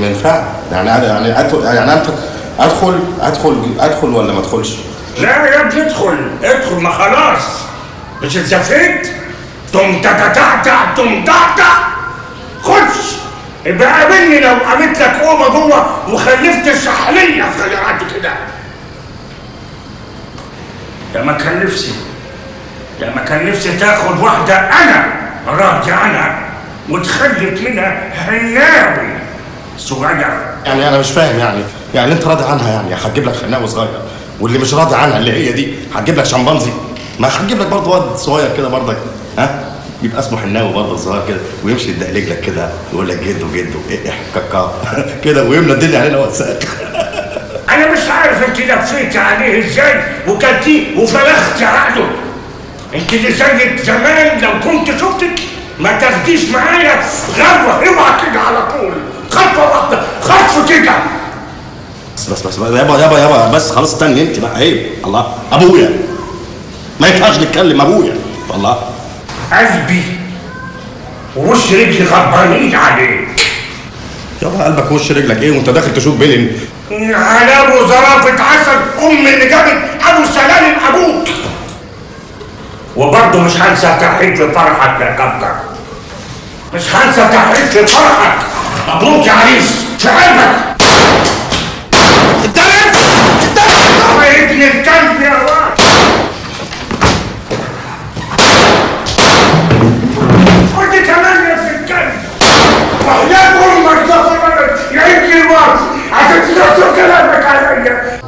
ينفع يعني يعني ادخل يعني انت ادخل ادخل ادخل ولا ما ادخلش لا يا ابني ادخل ادخل ما خلاص مش اتزفيت تم تتعتع تم تعتع خش يبقى قابلني لو قامت لك اوضه جوه وخلفت الشحليه في خيارات كده يا ما كان نفسي يا ما كان نفسي تاخد واحده انا راضي عنها وتخلف منها حناوي صغير يعني انا مش فاهم يعني يعني انت راضي عنها يعني هتجيب لك حناوي صغير واللي مش راضي عنها اللي هي دي هتجيب لك شمبانزي ما هتجيب لك برضه واد صغير كده برضك ها يبقى اسمه حناوي برضه صغير كده ويمشي يدقلق لك كده يقول لك جدو جدو ايه إيه كاكا كده ويملى الدنيا علينا وساك انا مش عارف انت لفيت عليه ازاي وكلتيه وفلخت عقله انت اللي زيك زمان لو كنت شفتك ما تاخديش معايا غلوه اوعى كده على طول خطوه واحده خطوه كده بس بس بس يابا يابا يابا بس خلاص استني انت بقى عيب الله ابويا ما ينفعش نتكلم ابويا والله قلبي ووش رجلي غضبانين عليك يابا قلبك وش رجلك ايه وانت داخل تشوف بيلن على ابو زرافه عسل ام اللي جابت ابو سلالم ابوك وبرضه مش هنسى تحيط لفرحك يا كابتن مش هنسى تحيط لفرحك مبروك يا عريس في قلبك انت انت يا ابن الكلب يا واد قلت كمان يا ابن الكلب وحياة امك ده فرقت يا ابن الواد عشان تنصر كلامك عليا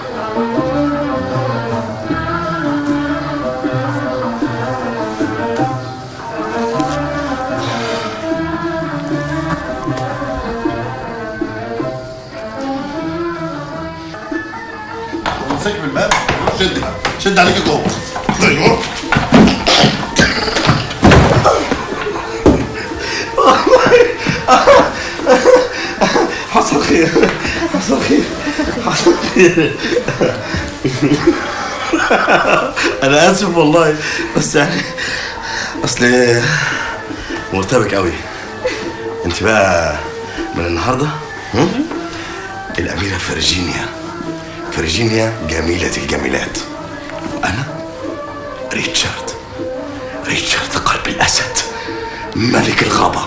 امسك بالباب شد شد عليك جوه ايوه حصل خير حصل خير حصل خير انا اسف والله بس يعني اصل مرتبك قوي انت بقى من النهارده هم؟ الاميره فرجينيا فرجينيا جميله الجميلات وانا ريتشارد ريتشارد قلب الاسد ملك الغابه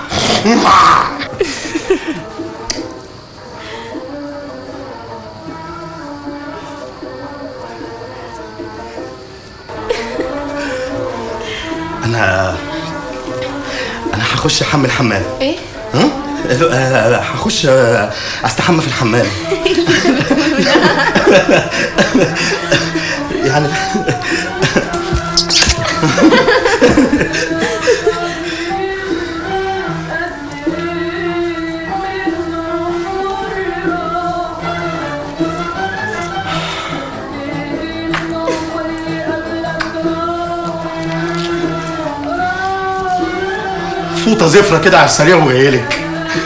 انا انا هخش احمل حمام ايه ها آه، هخش آه، استحمى في الحمام يعني فوطه زفره كده على السريع وجايلك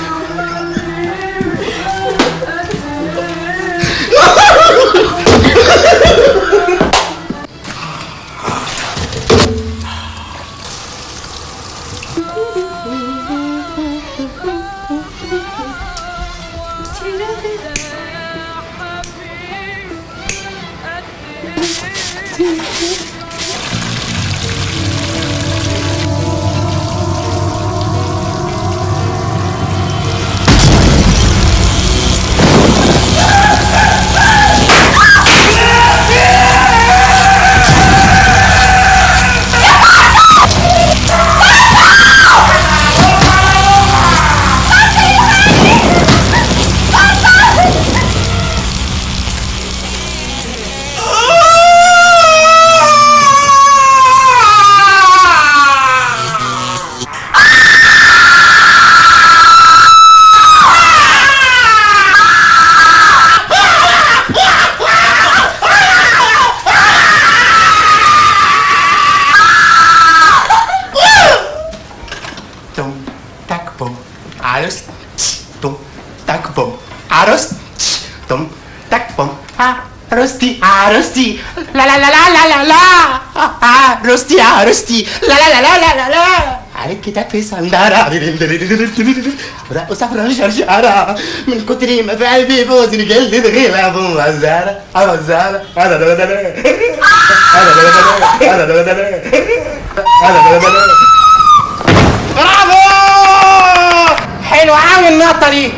Tum, tak, bum, arus, tum, tak, bum, arus, tum, tak, bum, arusti, arusti, la la la la la la la, arusti, arusti, la la la la la la la, عليك كتاب في صندارة رقص أفران شرشارة من كتر ما في قلبي بوزن جلد غير أبو مزارة أبو مزارة هذا ده ده ده هذا ده ده ده هذا ده ده ده هذا ده ده ده برافو حلو قوي النقطة دي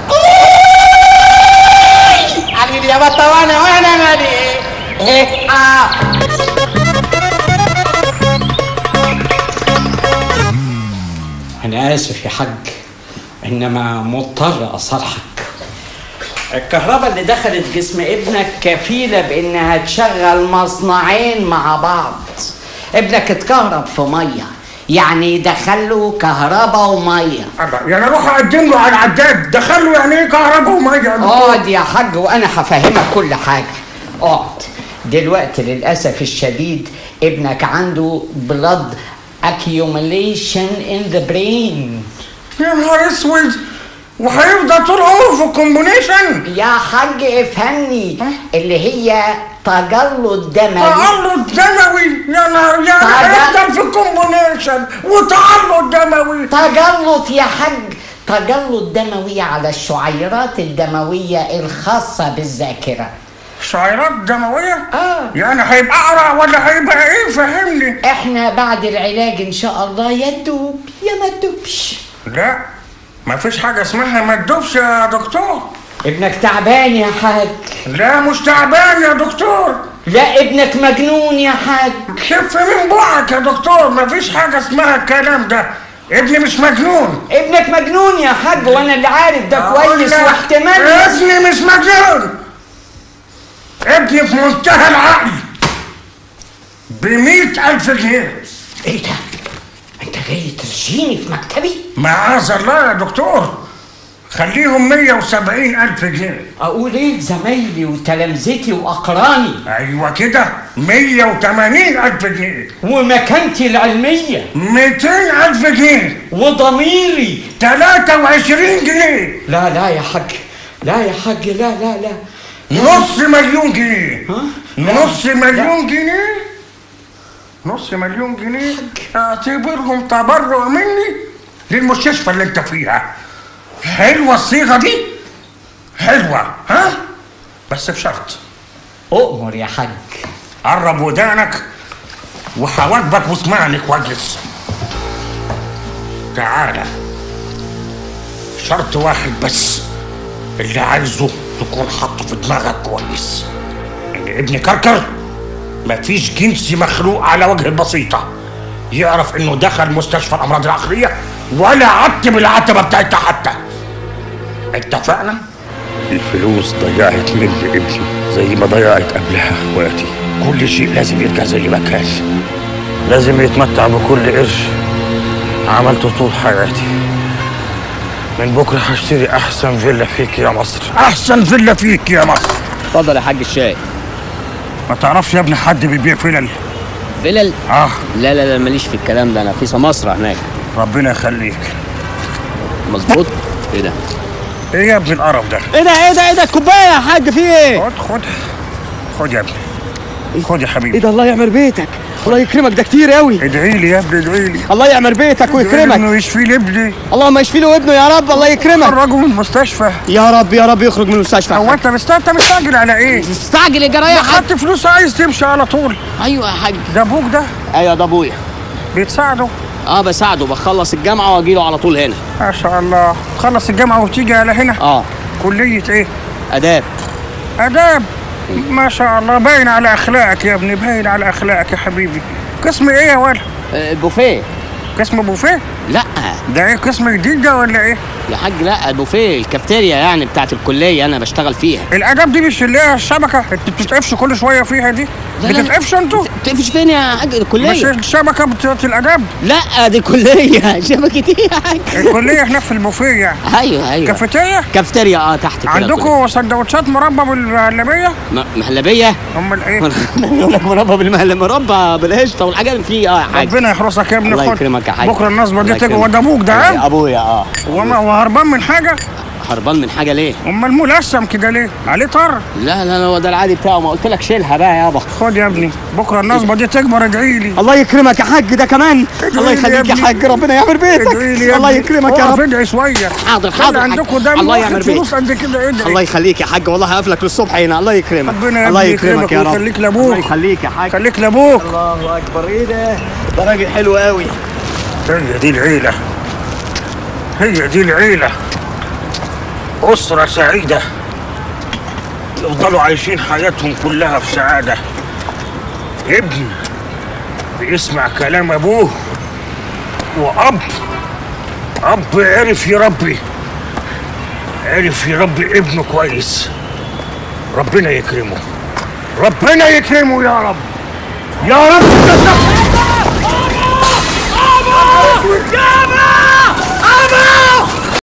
علي يا بطة وانا وانا مالي ايه اه أنا آسف يا حاج إنما مضطر أصالحك الكهرباء اللي دخلت جسم ابنك كفيلة بإنها تشغل مصنعين مع بعض ابنك اتكهرب في مية يعني دخله كهرباء ومية الله يعني اروح اقدم له على العداد دخل له يعني ايه كهرباء وميه اقعد يا حاج وأنا هفهمك كل حاجة اقعد دلوقتي للأسف الشديد ابنك عنده blood accumulation in the brain يا نهار اسود وهيفضل طول عمره في الكومبونيشن يا حاج افهمني اللي هي تجلط دموي تعلق دموي يا نهار يعني تعلق. هيفضل في الكومبونيشن وتعلق دموي تجلط يا حاج تجلط دموي على الشعيرات الدموية الخاصة بالذاكرة شعيرات دموية؟ آه. يعني هيبقى أقرع ولا هيبقى إيه فهمني؟ احنا بعد العلاج ان شاء الله يا تدوب يا ما تدوبش لا مفيش حاجة اسمها ما تدوبش يا دكتور ابنك تعبان يا حاج لا مش تعبان يا دكتور لا ابنك مجنون يا حاج خف من بوعك يا دكتور مفيش حاجة اسمها الكلام ده ابني مش مجنون ابنك مجنون يا حاج وانا اللي عارف ده كويس أقول لك واحتمال ابني مش مجنون ابني في منتهى العقل بمئة ألف جنيه ايه ده انت جاي ترجيني في مكتبي معاذ الله يا دكتور خليهم مية وسبعين ألف جنيه اقول ايه لزمايلي وتلامذتي واقراني أيوة كده مية وتمانين ألف جنيه ومكانتي العلميه ميتين ألف جنيه وضميري تلاتة وعشرين جنيه لا لا يا حاج لا يا حاج لا لا لا نص مليون جنيه ها؟ نص مليون جنيه نص مليون جنيه اعتبرهم تبرع مني للمستشفى اللي انت فيها حلوة الصيغة دي حلوة ها بس بشرط اؤمر يا حاج قرب ودانك وحواجبك واسمعني كويس تعالى شرط واحد بس اللي عايزه تكون حاطه في دماغك كويس ان ابن كركر مفيش جنس مخلوق على وجه البسيطة يعرف انه دخل مستشفى الامراض العقلية ولا عتب العتبة بتاعتها حتى اتفقنا؟ الفلوس ضيعت مني ابني زي ما ضيعت قبلها اخواتي كل شيء لازم يرجع زي ما كان لازم يتمتع بكل قرش عملته طول حياتي من بكره هشتري احسن فيلا فيك يا مصر احسن فيلا فيك يا مصر اتفضل يا حاج الشاي ما تعرفش يا ابني حد بيبيع فلل فلل اه لا لا لا ماليش في الكلام ده انا في سماسرة هناك ربنا يخليك مظبوط ايه ده ايه يا ابني القرف ده ايه ده ايه ده ايه ده الكوبايه يا حاج في ايه خد خد خد يا ابني خد يا حبيبي ايه ده الله يعمر بيتك الله يكرمك ده كتير قوي ادعي لي يا ابني ادعي لي الله يعمر بيتك ادعي لي ويكرمك انه يشفي لي ابني اللهم يشفي له ابنه يا رب الله يكرمك خرجه من المستشفى يا رب يا رب يخرج من المستشفى هو انت مست انت مستعجل على ايه؟ استعجل يا جرايه يا حاج خدت فلوس عايز تمشي على طول ايوه يا حاج ده ابوك ده ايوه ده ابويا بيتساعده اه بساعده بخلص الجامعه واجي له على طول هنا ما شاء الله تخلص الجامعه وتيجي على هنا اه كليه ايه؟ اداب اداب ما شاء الله باين على اخلاقك يا ابني باين على اخلاقك يا حبيبي قسم ايه يا ولد؟ آه، البوفيه قسم بوفيه؟ لا ده ايه قسم جديد ده ولا ايه؟ يا حاج لا البوفيه الكافتيريا يعني بتاعت الكليه انا بشتغل فيها الاداب دي مش اللي هي الشبكه انت بتتقفش كل شويه فيها دي لا، لا. بتتقفش انتوا تقفش فين يا حاج مش الكليه الشبكه بتاعت الاداب لا دي كليه شبكه ايه يا حاج الكليه هناك في البوفيه يعني ايوه ايوه كافيتيريا كافتيريا اه تحت كده عندكم سندوتشات مربى بالمهلبيه م- مهلبيه امال ايه يقول لك مربى بالمهلب مربى بالقشطه والحاجات اللي فيه اه يا حاج ربنا يحرسك يا ابني الله خد يكرمك يا حاج بكره النصبه دي الله تيجي يكرمك. وده ابوك ده يا ها ابويا اه وما- وهربان من حاجه هربان من حاجه ليه امال ملثم كده ليه عليه طر لا لا لا هو ده العادي بتاعه ما قلت لك شيلها بقى يابا خد يا ابني بكره النصبه دي تكبر ادعي لي الله يكرمك يا حاج ده كمان الله لي يا يخليك يا ابني. حاج ربنا يعمر ادعي لي بيتك يا الله ابني. يكرمك يا اقف رب ادعي شويه حاضر خلي حاضر عندكم حاج. دم الله واخد يعمر فلوس بيتك قد كده ادعي الله يخليك يا حاج والله هقف لك للصبح هنا الله يكرمك ربنا يا الله ابني يكرمك يا رب ويخليك لابوك. الله يخليك يا حاج خليك لابوك الله اكبر ايه ده ده راجل حلو قوي هي دي العيلة هي دي العيلة أسرة سعيدة يفضلوا عايشين حياتهم كلها في سعادة ابن بيسمع كلام أبوه وأب أب عرف يربي عرف يربي ابنه كويس ربنا يكرمه ربنا يكرمه يا رب يا رب يابا! يابا!